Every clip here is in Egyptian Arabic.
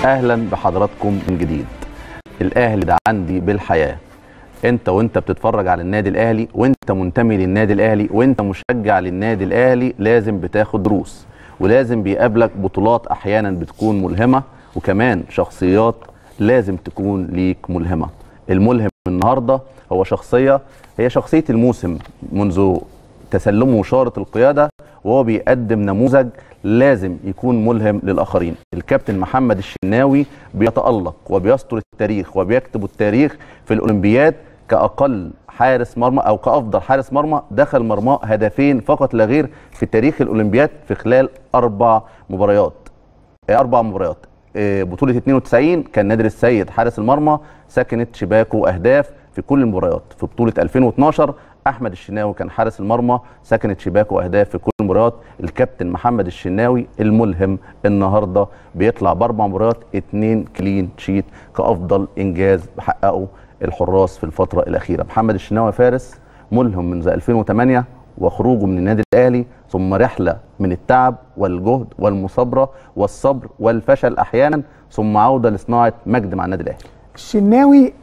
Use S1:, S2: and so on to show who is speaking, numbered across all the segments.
S1: اهلا بحضراتكم من جديد الاهلي ده عندي بالحياه انت وانت بتتفرج على النادي الاهلي وانت منتمي للنادي الاهلي وانت مشجع للنادي الاهلي لازم بتاخد دروس ولازم بيقابلك بطولات احيانا بتكون ملهمه وكمان شخصيات لازم تكون ليك ملهمه الملهم النهارده هو شخصيه هي شخصيه الموسم منذ تسلمه شاره القياده وهو بيقدم نموذج لازم يكون ملهم للاخرين الكابتن محمد الشناوي بيتالق وبيستر التاريخ وبيكتب التاريخ في الاولمبياد كاقل حارس مرمى او كافضل حارس مرمى دخل مرماه هدفين فقط لا غير في تاريخ الاولمبياد في خلال اربع مباريات اربع مباريات بطوله 92 كان نادر السيد حارس المرمى سكنت شباكه اهداف في كل المباريات في بطوله 2012 احمد الشناوي كان حارس المرمى سكنت شباكه اهداف في كل المباريات الكابتن محمد الشناوي الملهم النهارده بيطلع باربع مباريات اتنين كلين شيت كافضل انجاز بحققه الحراس في الفتره الاخيره محمد الشناوي فارس ملهم منذ 2008 وخروجه من النادي الاهلي ثم رحله من التعب والجهد والمثابره والصبر والفشل احيانا ثم عوده لصناعه مجد مع النادي الاهلي
S2: الشناوي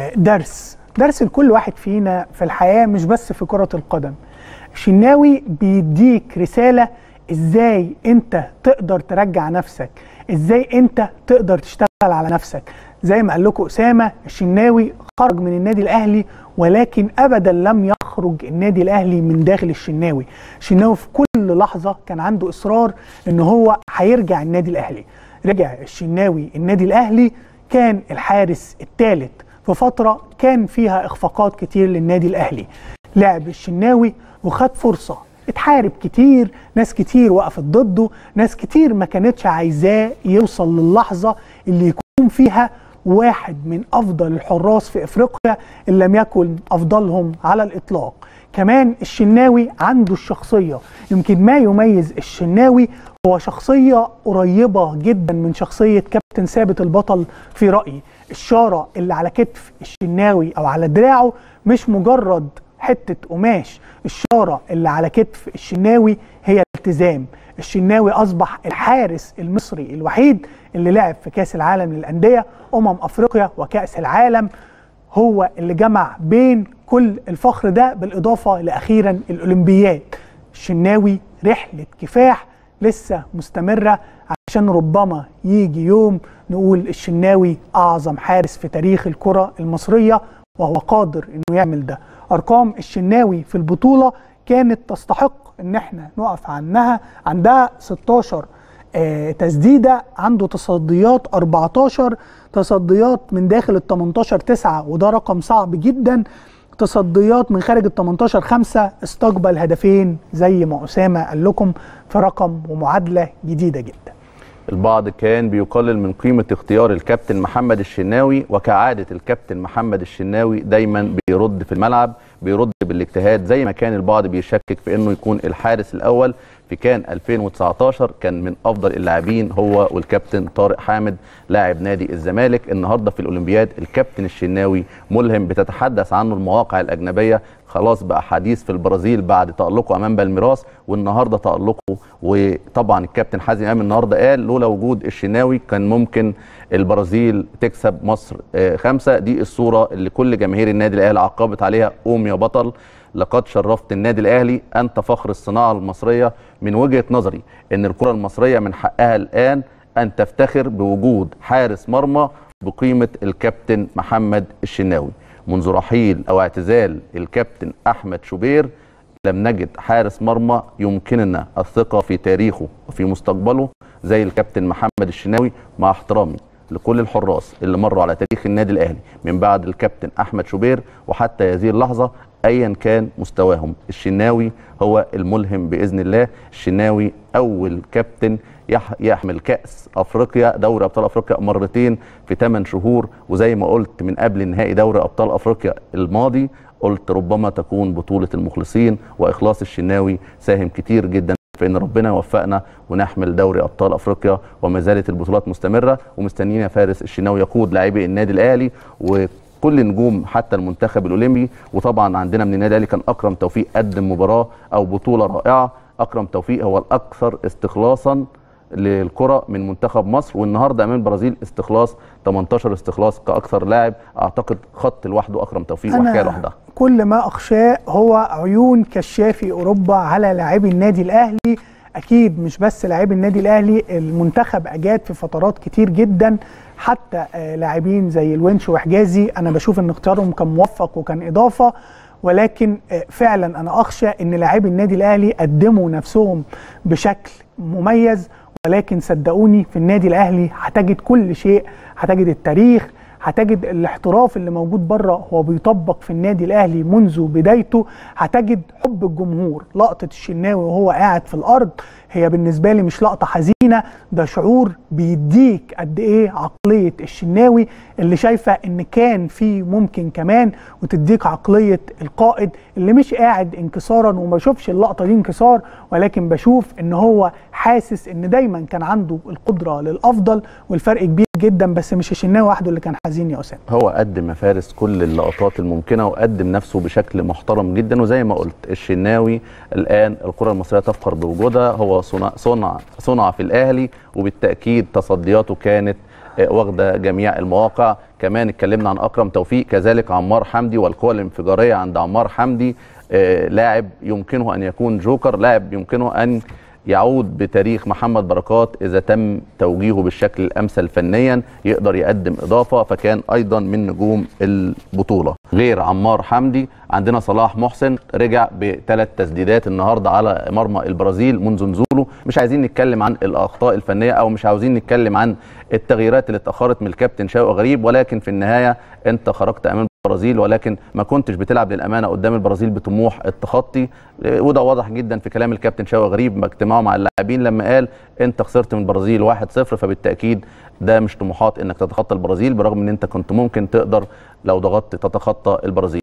S2: درس درس لكل واحد فينا في الحياه مش بس في كره القدم الشناوي بيديك رساله ازاي انت تقدر ترجع نفسك ازاي انت تقدر تشتغل على نفسك زي ما قال لكم اسامه الشناوي خرج من النادي الاهلي ولكن ابدا لم يخرج النادي الاهلي من داخل الشناوي الشناوي في كل لحظه كان عنده اصرار ان هو هيرجع النادي الاهلي رجع الشناوي النادي الاهلي كان الحارس الثالث في فتره كان فيها اخفاقات كتير للنادي الاهلي لعب الشناوي وخد فرصه اتحارب كتير ناس كتير وقفت ضده ناس كتير ما كانتش عايزاه يوصل للحظه اللي يكون فيها واحد من افضل الحراس في افريقيا ان لم يكن افضلهم على الاطلاق كمان الشناوي عنده الشخصيه يمكن ما يميز الشناوي هو شخصيه قريبه جدا من شخصيه كابتن ثابت البطل في رايي الشاره اللي على كتف الشناوي او على دراعه مش مجرد حته قماش الشاره اللي على كتف الشناوي هي الالتزام الشناوي اصبح الحارس المصري الوحيد اللي لعب في كاس العالم للانديه امم افريقيا وكاس العالم هو اللي جمع بين كل الفخر ده بالاضافه لاخيرا الاولمبياد الشناوي رحله كفاح لسه مستمره عشان ربما يجي يوم نقول الشناوي اعظم حارس في تاريخ الكره المصريه وهو قادر انه يعمل ده ارقام الشناوي في البطوله كانت تستحق ان احنا نقف عنها عندها 16 آه تسديده عنده تصديات 14 تصديات من داخل ال 18 9 وده رقم صعب جدا تصديات من خارج ال 18 5 استقبل هدفين زي ما اسامه قال لكم في رقم ومعادله جديده جدا
S1: البعض كان بيقلل من قيمة اختيار الكابتن محمد الشناوي وكعادة الكابتن محمد الشناوي دايما بيرد في الملعب بيرد بالاجتهاد زي ما كان البعض بيشكك في انه يكون الحارس الاول في كان 2019 كان من افضل اللاعبين هو والكابتن طارق حامد لاعب نادي الزمالك النهارده في الاولمبياد الكابتن الشناوي ملهم بتتحدث عنه المواقع الاجنبيه خلاص بقى حديث في البرازيل بعد تألقه امام بالميراس والنهارده تألقه وطبعا الكابتن حازم امام النهارده قال لولا وجود الشناوي كان ممكن البرازيل تكسب مصر خمسه دي الصوره اللي كل جماهير النادي الاهلي عقبت عليها قوم يا بطل لقد شرفت النادي الاهلي انت فخر الصناعه المصريه من وجهه نظري ان الكره المصريه من حقها الان ان تفتخر بوجود حارس مرمى بقيمه الكابتن محمد الشناوي منذ رحيل او اعتزال الكابتن احمد شوبير لم نجد حارس مرمى يمكننا الثقه في تاريخه وفي مستقبله زي الكابتن محمد الشناوي مع احترامي لكل الحراس اللي مروا على تاريخ النادي الاهلي من بعد الكابتن احمد شوبير وحتى هذه اللحظه ايا كان مستواهم الشناوي هو الملهم باذن الله الشناوي اول كابتن يحمل كاس افريقيا دوري ابطال افريقيا مرتين في 8 شهور وزي ما قلت من قبل نهائي دوري ابطال افريقيا الماضي قلت ربما تكون بطوله المخلصين واخلاص الشناوي ساهم كتير جدا في ان ربنا يوفقنا ونحمل دوري ابطال افريقيا وما زالت البطولات مستمره ومستنيين يا فارس الشناوي يقود لاعبي النادي الاهلي و كل نجوم حتى المنتخب الاولمبي وطبعا عندنا من النادي الاهلي كان اكرم توفيق قدم مباراه او بطوله رائعه اكرم توفيق هو الاكثر استخلاصا للكره من منتخب مصر والنهارده امام البرازيل استخلاص 18 استخلاص كاكثر لاعب اعتقد خط لوحده اكرم توفيق وحكايه لوحدها
S2: كل ما اخشاه هو عيون كشافي اوروبا على لاعبي النادي الاهلي اكيد مش بس لاعبي النادي الاهلي المنتخب اجاد في فترات كتير جدا حتى آه، لاعبين زي الونش وحجازي انا بشوف ان اختيارهم كان موفق وكان اضافه ولكن آه، فعلا انا اخشى ان لاعبي النادي الاهلي قدموا نفسهم بشكل مميز ولكن صدقوني في النادي الاهلي هتجد كل شيء هتجد التاريخ هتجد الاحتراف اللي موجود بره هو بيطبق في النادي الاهلي منذ بدايته هتجد حب الجمهور لقطه الشناوي وهو قاعد في الارض هي بالنسبه لي مش لقطه حزينه ده شعور بيديك قد ايه عقليه الشناوي اللي شايفه ان كان في ممكن كمان وتديك عقليه القائد اللي مش قاعد انكسارا وما بشوفش اللقطه دي انكسار ولكن بشوف ان هو حاسس ان دايما كان عنده القدره للافضل والفرق كبير جدا بس مش الشناوي وحده اللي كان حزين يا اسامه
S1: هو قدم يا فارس كل اللقطات الممكنه وقدم نفسه بشكل محترم جدا وزي ما قلت الشناوي الان الكره المصريه تفخر بوجودها هو صنع صنع صنع في الاهلي وبالتاكيد تصدياته كانت آه، واخده جميع المواقع كمان اتكلمنا عن اكرم توفيق كذلك عمار حمدي والقوه الانفجاريه عند عمار حمدي آه، لاعب يمكنه ان يكون جوكر لاعب يمكنه ان يعود بتاريخ محمد بركات اذا تم توجيهه بالشكل الامثل فنيا يقدر يقدم اضافه فكان ايضا من نجوم البطوله غير عمار حمدي عندنا صلاح محسن رجع بثلاث تسديدات النهارده على مرمى البرازيل منذ نزوله مش عايزين نتكلم عن الاخطاء الفنيه او مش عاوزين نتكلم عن التغييرات اللي اتاخرت من الكابتن شوقي غريب ولكن في النهايه انت خرجت امام البرازيل ولكن ما كنتش بتلعب للامانه قدام البرازيل بطموح التخطي وده واضح جدا في كلام الكابتن شوقي غريب مع اجتماعه مع اللاعبين لما قال انت خسرت من البرازيل 1-0 فبالتاكيد ده مش طموحات انك تتخطى البرازيل برغم ان انت كنت ممكن تقدر لو ضغطت تتخطى البرازيل